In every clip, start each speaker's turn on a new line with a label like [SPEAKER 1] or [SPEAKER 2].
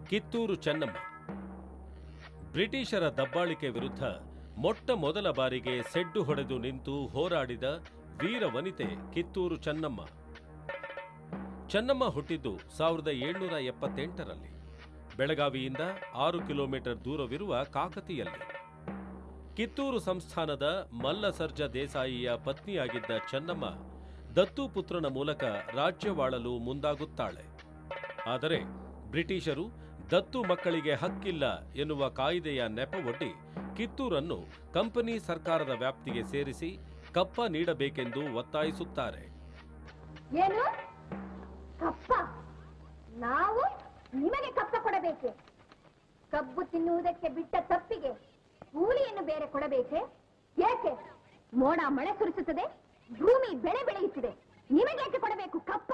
[SPEAKER 1] ಕಿತ್ತೂರು ಚೆನ್ನಮ್ಮ ಬ್ರಿಟಿಷರ ದಬ್ಬಾಳಿಕೆ ವಿರುದ್ಧ ಮೊಟ್ಟ ಮೊದಲ ಬಾರಿಗೆ ಸೆಡ್ಡು ಹೊಡೆದು ನಿಂತು ಹೋರಾಡಿದ ವೀರ ವನಿತೆ ಕಿತ್ತೂರು ಚೆನ್ನಮ್ಮ ಚೆನ್ನಮ್ಮ ಹುಟ್ಟಿದ್ದು ಸಾವಿರದ ಏಳ್ನೂರ ಎಪ್ಪತ್ತೆಂಟರಲ್ಲಿ ಬೆಳಗಾವಿಯಿಂದ ಆರು ಕಿಲೋಮೀಟರ್ ದೂರವಿರುವ ಕಾಕತಿಯಲ್ಲಿ ಕಿತ್ತೂರು ಸಂಸ್ಥಾನದ ಮಲ್ಲಸರ್ಜ ದೇಸಾಯಿಯ ಪತ್ನಿಯಾಗಿದ್ದ ಚೆನ್ನಮ್ಮ ದತ್ತುಪುತ್ರನ ಮೂಲಕ ರಾಜ್ಯವಾಳಲು ಮುಂದಾಗುತ್ತಾಳೆ ಆದರೆ ಬ್ರಿಟಿಷರು ದತ್ತು ಮಕ್ಕಳಿಗೆ ಹಕ್ಕಿಲ್ಲ ಎನ್ನುವ ಕಾಯ್ದೆಯ ನೆಪವೊಡ್ಡಿ ಕಿತ್ತೂರನ್ನು ಕಂಪನಿ ಸರ್ಕಾರದ ವ್ಯಾಪ್ತಿಗೆ ಸೇರಿಸಿ ಕಪ್ಪ ನೀಡಬೇಕೆಂದು ಒತ್ತಾಯಿಸುತ್ತಾರೆ
[SPEAKER 2] ಏನು ಕಪ್ಪ ನಾವು ನಿಮಗೆ ಕಪ್ಪ ಕೊಡಬೇಕೆ ಕಬ್ಬು ತಿನ್ನುವುದಕ್ಕೆ ಬಿಟ್ಟ ತಪ್ಪಿಗೆ ಕೂಲಿಯನ್ನು ಬೇರೆ ಕೊಡಬೇಕೆ ಏಕೆ ಮೋಡ ಮಳೆ ಸುರಿಸುತ್ತದೆ ಭೂಮಿ ಬೆಳೆ ಬೆಳೆಯುತ್ತಿದೆ ನಿಮಗೇಕೆ ಕೊಡಬೇಕು ಕಪ್ಪ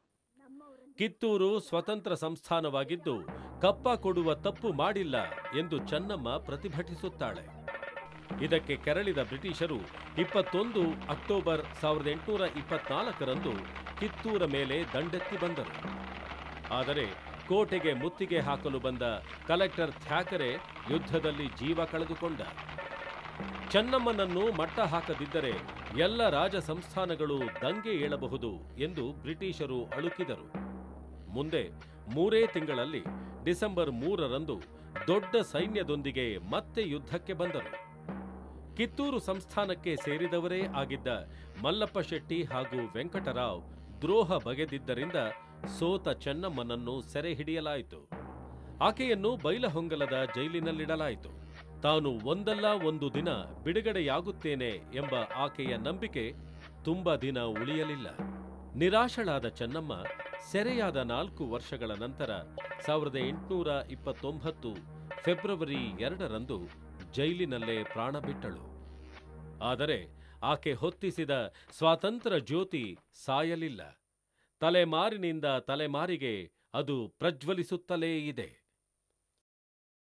[SPEAKER 1] ಕಿತ್ತೂರು ಸ್ವತಂತ್ರ ಸಂಸ್ಥಾನವಾಗಿದ್ದು ಕಪ್ಪ ಕೊಡುವ ತಪ್ಪು ಮಾಡಿಲ್ಲ ಎಂದು ಚೆನ್ನಮ್ಮ ಪ್ರತಿಭಟಿಸುತ್ತಾಳೆ ಇದಕ್ಕೆ ಕೆರಳಿದ ಬ್ರಿಟಿಷರು ಇಪ್ಪತ್ತೊಂದು ಅಕ್ಟೋಬರ್ ಸಾವಿರದ ಎಂಟುನೂರ ಇಪ್ಪತ್ನಾಲ್ಕರಂದು ಕಿತ್ತೂರ ಮೇಲೆ ದಂಡೆತ್ತಿ ಬಂದರು ಆದರೆ ಕೋಟೆಗೆ ಮುತ್ತಿಗೆ ಹಾಕಲು ಬಂದ ಕಲೆಕ್ಟರ್ ಥ್ಯಾಕರೆ ಯುದ್ಧದಲ್ಲಿ ಜೀವ ಕಳೆದುಕೊಂಡ ಚೆನ್ನಮ್ಮನನ್ನು ಮಟ್ಟ ಹಾಕದಿದ್ದರೆ ಎಲ್ಲ ರಾಜ ಸಂಸ್ಥಾನಗಳು ದಂಗೆ ಏಳಬಹುದು ಎಂದು ಬ್ರಿಟಿಷರು ಅಳುಕಿದರು ಮುಂದೆ ಮೂರೇ ತಿಂಗಳಲ್ಲಿ ಡಿಸೆಂಬರ್ ಮೂರರಂದು ದೊಡ್ಡ ಸೈನ್ಯದೊಂದಿಗೆ ಮತ್ತೆ ಯುದ್ಧಕ್ಕೆ ಬಂದರು ಕಿತ್ತೂರು ಸಂಸ್ಥಾನಕ್ಕೆ ಸೇರಿದವರೇ ಆಗಿದ್ದ ಮಲ್ಲಪ್ಪ ಶೆಟ್ಟಿ ಹಾಗೂ ವೆಂಕಟರಾವ್ ದ್ರೋಹ ಬಗೆದಿದ್ದರಿಂದ ಸೋತ ಚೆನ್ನಮ್ಮನನ್ನು ಸೆರೆ ಹಿಡಿಯಲಾಯಿತು ಆಕೆಯನ್ನು ಬೈಲಹೊಂಗಲದ ಜೈಲಿನಲ್ಲಿಡಲಾಯಿತು ತಾನು ಒಂದಲ್ಲ ಒಂದು ದಿನ ಬಿಡುಗಡೆಯಾಗುತ್ತೇನೆ ಎಂಬ ಆಕೆಯ ನಂಬಿಕೆ ತುಂಬ ದಿನ ಉಳಿಯಲಿಲ್ಲ ನಿರಾಶಳಾದ ಚೆನ್ನಮ್ಮ ಸೆರೆಯಾದ ನಾಲ್ಕು ವರ್ಷಗಳ ನಂತರ ಸಾವಿರದ ಎಂಟುನೂರ ಇಪ್ಪತ್ತೊಂಬತ್ತು ಫೆಬ್ರವರಿ ಎರಡರಂದು ಜೈಲಿನಲ್ಲೇ ಪ್ರಾಣ ಬಿಟ್ಟಳು ಆದರೆ ಆಕೆ ಹೊತ್ತಿಸಿದ ಸ್ವಾತಂತ್ರ್ಯ ಜ್ಯೋತಿ ಸಾಯಲಿಲ್ಲ ತಲೆಮಾರಿನಿಂದ ತಲೆಮಾರಿಗೆ ಅದು ಪ್ರಜ್ವಲಿಸುತ್ತಲೇ ಇದೆ